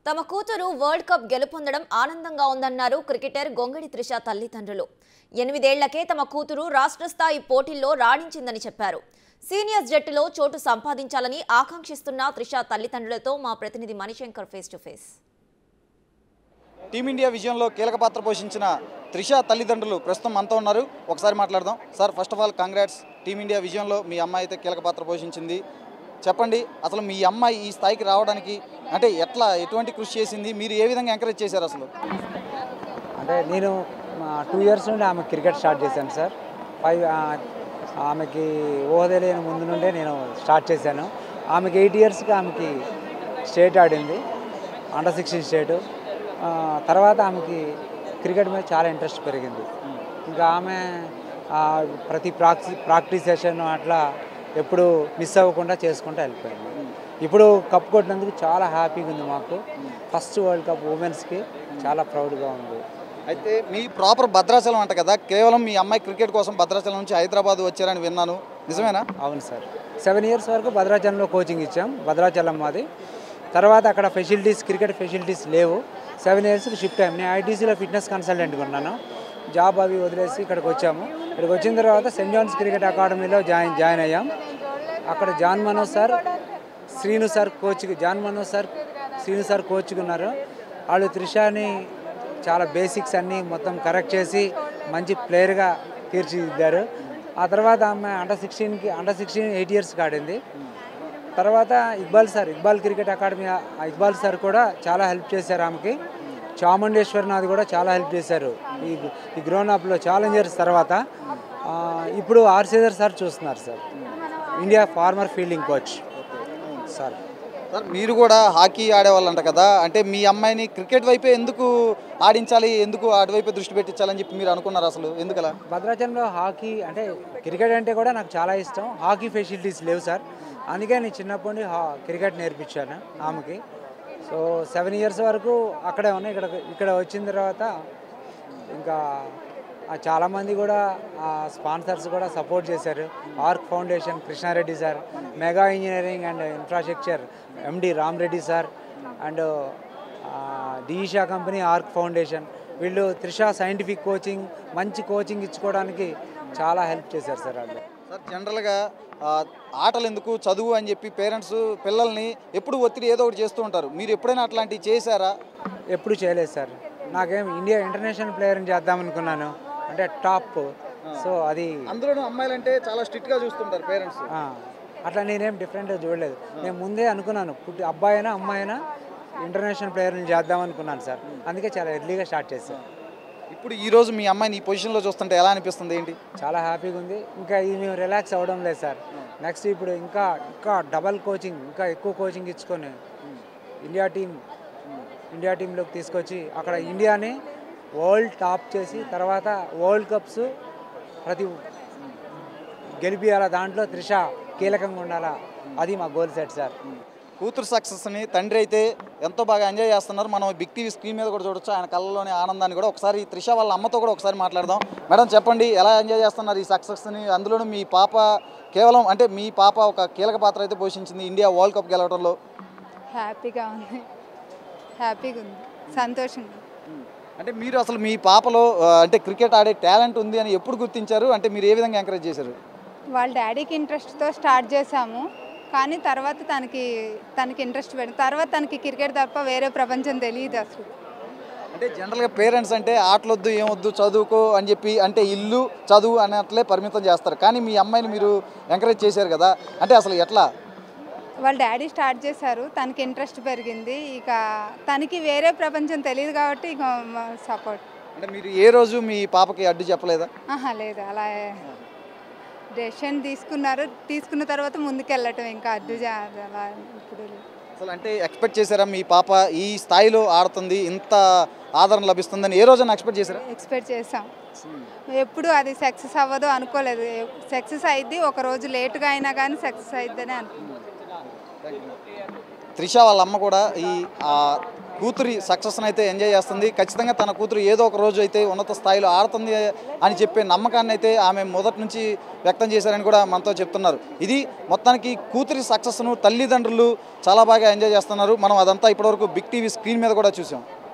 తమ కూతురు world cup గెలుపొందడం ఆనందంగా ఉందన్నారు క్రికెటర్ గొంగడి త్రిష తల్లిదండ్రులు ఎనిమిదేళ్లకే తమ కూతురు రాష్ట్ర స్థాయి పోటీల్లో రాణించిందని చెప్పారు సీనియర్స్ జట్టులో చోటు సంపాదించాలని ఆకాంక్షిస్తున్న త్రిష తల్లిదండ్రులతో మా ప్రతినిధి Manishankar face to face team India విజయంలో కీలక పాత్ర పోషించిన త్రిష తల్లిదండ్రులు ప్రస్తుతం మనతో ఉన్నారు ఒకసారి మాట్లాడదాం sir first of all congrats team India విజయంలో మీ అమ్మాయి అయితే కీలక పాత్ర పోషించింది చెప్పండి అసలు మీ అమ్మాయి ఈ స్థాయికి రావడానికి అంటే ఎట్లా ఎటువంటి కృషి చేసింది మీరు ఏ విధంగా ఎంకరేజ్ చేశారు అసలు అంటే నేను టూ ఇయర్స్ నుండి ఆమె క్రికెట్ స్టార్ట్ చేశాను సార్ ఫైవ్ ఆమెకి ఊహ తెలియని ముందు నుండే నేను స్టార్ట్ చేశాను ఆమెకి ఎయిట్ ఇయర్స్కి ఆమెకి స్టేట్ ఆడింది అండర్ సిక్స్టీన్ స్టేటు ఆ, తర్వాత ఆమెకి క్రికెట్ మీద చాలా ఇంట్రెస్ట్ పెరిగింది ఇంకా ఆమె ఆ, ప్రతి ప్రాక్టీస్ ప్రాక్టీస్ సెషన్ అట్లా ఎప్పుడు మిస్ అవ్వకుండా చేసుకుంటూ వెళ్ళిపోయింది ఇప్పుడు కప్ కొట్టినందుకు చాలా హ్యాపీగా ఉంది మాకు ఫస్ట్ వరల్డ్ కప్ ఉమెన్స్కి చాలా ప్రౌడ్గా ఉంది అయితే మీ ప్రాపర్ భద్రాచలం అంట కదా కేవలం మీ అమ్మాయి క్రికెట్ కోసం భద్రాచలం నుంచి హైదరాబాద్ వచ్చారని విన్నాను నిజమేనా అవును సార్ సెవెన్ ఇయర్స్ వరకు భద్రాచలంలో కోచింగ్ ఇచ్చాం భద్రాచలం మాది తర్వాత అక్కడ ఫెసిలిటీస్ క్రికెట్ ఫెసిలిటీస్ లేవు సెవెన్ ఇయర్స్కి షిఫ్ట్ అయ్యాం నేను ఐటీసీలో ఫిట్నెస్ కన్సల్టెంట్గా ఉన్నాను జాబ్ అవి వదిలేసి ఇక్కడికి వచ్చాము ఇక్కడికి వచ్చిన తర్వాత సెయింట్ జాన్స్ క్రికెట్ అకాడమీలో జాయిన్ జాయిన్ అయ్యాం అక్కడ John Manoj sir Srinu sir coach John Manoj sir Srinu sir కోచ్గా ఉన్నారు వాళ్ళు త్రిషాని చాలా బేసిక్స్ అన్నీ మొత్తం కరెక్ట్ చేసి మంచి ప్లేయర్గా తీర్చిదిద్దారు ఆ తర్వాత ఆమె అండర్ సిక్స్టీన్కి అండర్ సిక్స్టీన్ ఎయిట్ ఇయర్స్కి ఆడింది తర్వాత Iqbal sir Iqbal cricket academy ఆ ఇక్బాల్ సార్ కూడా చాలా హెల్ప్ చేశారు ఆమెకి చాముండేశ్వరనాథ్ కూడా చాలా హెల్ప్ చేశారు ఈ ఈ గ్రౌండ్ అప్లో ఛాలెంజర్స్ తర్వాత ఆ, ఇప్పుడు ఆర్సేదర్ సార్ చూస్తున్నారు sir India former fielding coach sir sir మీరు కూడా హాకీ ఆడేవాళ్ళంట కదా అంటే మీ అమ్మాయిని క్రికెట్ వైపే ఎందుకు ఆడించాలి ఎందుకు అటువైపే దృష్టి పెట్టించాలని చెప్పి మీరు అనుకున్నారు అసలు ఎందుకలా భద్రాచలంలో హాకీ అంటే క్రికెట్ అంటే కూడా నాకు చాలా ఇష్టం హాకీ ఫెసిలిటీస్ లేవు సార్ అందుకే నేను చిన్నప్పటి నుండి హా క్రికెట్ నేర్పించాను ఆమెకి సో సెవెన్ ఇయర్స్ వరకు అక్కడే ఉన్నాయి ఇక్కడ ఇక్కడ వచ్చిన తర్వాత ఇంకా ఆ చాలామంది కూడా ఆ స్పాన్సర్స్ కూడా సపోర్ట్ చేశారు Arc foundation Krishna Reddy sir mega engineering and infrastructure MD Ram Reddy sir and డిఈషా కంపెనీ ఆర్క్ ఫౌండేషన్ వీళ్ళు త్రిష సైంటిఫిక్ కోచింగ్ మంచి కోచింగ్ ఇచ్చుకోవడానికి చాలా హెల్ప్ చేశారు సార్ వాళ్ళు సార్ జనరల్గా ఆ, ఆటలు ఎందుకు చదువు అని చెప్పి పేరెంట్స్ పిల్లల్ని ఎప్పుడు ఒత్తిడి ఏదో ఒకటి చేస్తూ ఉంటారు మీరు ఎప్పుడైనా అట్లాంటివి చేశారా ఎప్పుడు చేయలేదు సార్ నాకేం ఇండియా ఇంటర్నేషనల్ ప్లేయర్ని చేద్దాం అనుకున్నాను అంటే టాప్ సో అది అందులోనూ అమ్మాయిలంటే చాలా స్ట్రిక్ట్గా చూస్తుంటారు పేరెంట్స్ ఆ, అట్లా నేనేం డిఫరెంట్గా చూడలేదు నేను ముందే అనుకున్నాను పుట్టి అబ్బాయి అయినా అమ్మాయి అయినా ఇంటర్నేషనల్ ప్లేయర్ని చేద్దాం అనుకున్నాను సార్ అందుకే చాలా ఎర్లీగా స్టార్ట్ చేశాను ఇప్పుడు ఈ రోజు మీ అమ్మాయిని ఈ పొజిషన్లో చూస్తుంటే ఎలా అనిపిస్తుంది ఏంటి చాలా హ్యాపీగా ఉంది ఇంకా ఇది మేము రిలాక్స్ అవ్వడం లేదు సార్ నెక్స్ట్ ఇప్పుడు ఇంకా ఇంకా డబల్ కోచింగ్ ఇంకా ఎక్కువ కోచింగ్ ఇచ్చుకొని ఇండియా టీం ఇండియా టీంలోకి తీసుకొచ్చి అక్కడ ఇండియాని వరల్డ్ టాప్ చేసి తర్వాత వరల్డ్ కప్స్ ప్రతి గెలిపియాలా దాంట్లో త్రిష కీలకంగా ఉండాలా అది మా గోల్ సెట్ సార్ కూతురు సక్సెస్ని తండ్రి అయితే ఎంతో బాగా ఎంజాయ్ చేస్తున్నారు మనం బిగ్ టీవీ స్క్రీన్ మీద కూడా చూడొచ్చు ఆయన కళ్ళలోని ఆనందాన్ని కూడా ఒకసారి త్రిష వాళ్ళ అమ్మతో కూడా ఒకసారి మాట్లాడదాం మేడం చెప్పండి ఎలా ఎంజాయ్ చేస్తున్నారు ఈ సక్సెస్ని అందులోనూ మీ పాప కేవలం అంటే మీ పాప ఒక కీలక పాత్ర అయితే పోషించింది ఇండియా వరల్డ్ కప్ గెలవడంలో హ్యాపీగా ఉంది హ్యాపీగా ఉంది సంతోషంగా అంటే మీరు అసలు మీ పాపలో ఆ, అంటే క్రికెట్ ఆడే టాలెంట్ ఉంది అని ఎప్పుడు గుర్తించారు అంటే మీరు ఏ విధంగా ఎంకరేజ్ చేశారు వాళ్ళ డాడీకి ఇంట్రెస్ట్తో స్టార్ట్ చేశాము కానీ తర్వాత తనకి తనకి ఇంట్రెస్ట్ పెట్టి తర్వాత తనకి క్రికెట్ తప్ప వేరే ప్రపంచం తెలియదు అసలు అంటే జనరల్గా పేరెంట్స్ అంటే ఆటలొద్దు ఏమొద్దు చదువుకో అని చెప్పి అంటే ఇల్లు చదువు అన్నట్లే పరిమితం చేస్తారు కానీ మీ అమ్మాయిని మీరు ఎంకరేజ్ చేశారు కదా అంటే అసలు ఎట్లా వాళ్ళ డాడీ స్టార్ట్ చేశారు తనకి ఇంట్రెస్ట్ పెరిగింది ఇక తనకి వేరే ప్రపంచం తెలియదు కాబట్టి ఇక సపోర్ట్ అంటే మీరు ఏ రోజు మీ పాపకి అడ్డు చెప్పలేదా ఆహా లేదు అలా డెసిషన్ తీసుకున్నారు తీసుకున్న తర్వాత ముందుకెళ్ళటం ఇంకా అడ్డు చే- అలా ఇప్పుడు లేదు. అసలు అంటే ఎక్స్పెక్ట్ చేశారా మీ పాప ఈ స్థాయిలో ఆడుతుంది ఇంత ఆదరణ లభిస్తుందని ఏ రోజైనా ఎక్స్పెక్ట్ చేశారా ఎక్స్పెక్ట్ చేసాం ఎప్పుడు అది సక్సెస్ అవ్వదు అనుకోలేదు సక్సెస్ అయింది ఒక రోజు లేటుగా అయినా కానీ సక్సెస్ అయిద్దని అనుకున్నాం త్రిష వాళ్ళ అమ్మ కూడా ఈ ఆ, కూతురి సక్సెస్ని అయితే ఎంజాయ్ చేస్తుంది ఖచ్చితంగా తన కూతురు ఏదో ఒక రోజు అయితే ఉన్నత స్థాయిలో ఆడుతుంది అని చెప్పే నమ్మకాన్ని అయితే ఆమె మొదటి నుంచి వ్యక్తం చేశారని కూడా మనతో చెప్తున్నారు ఇది మొత్తానికి కూతురి సక్సెస్ను తల్లిదండ్రులు చాలా బాగా ఎంజాయ్ చేస్తున్నారు మనం అదంతా ఇప్పటివరకు బిగ్ టీవీ స్క్రీన్ మీద కూడా చూసాం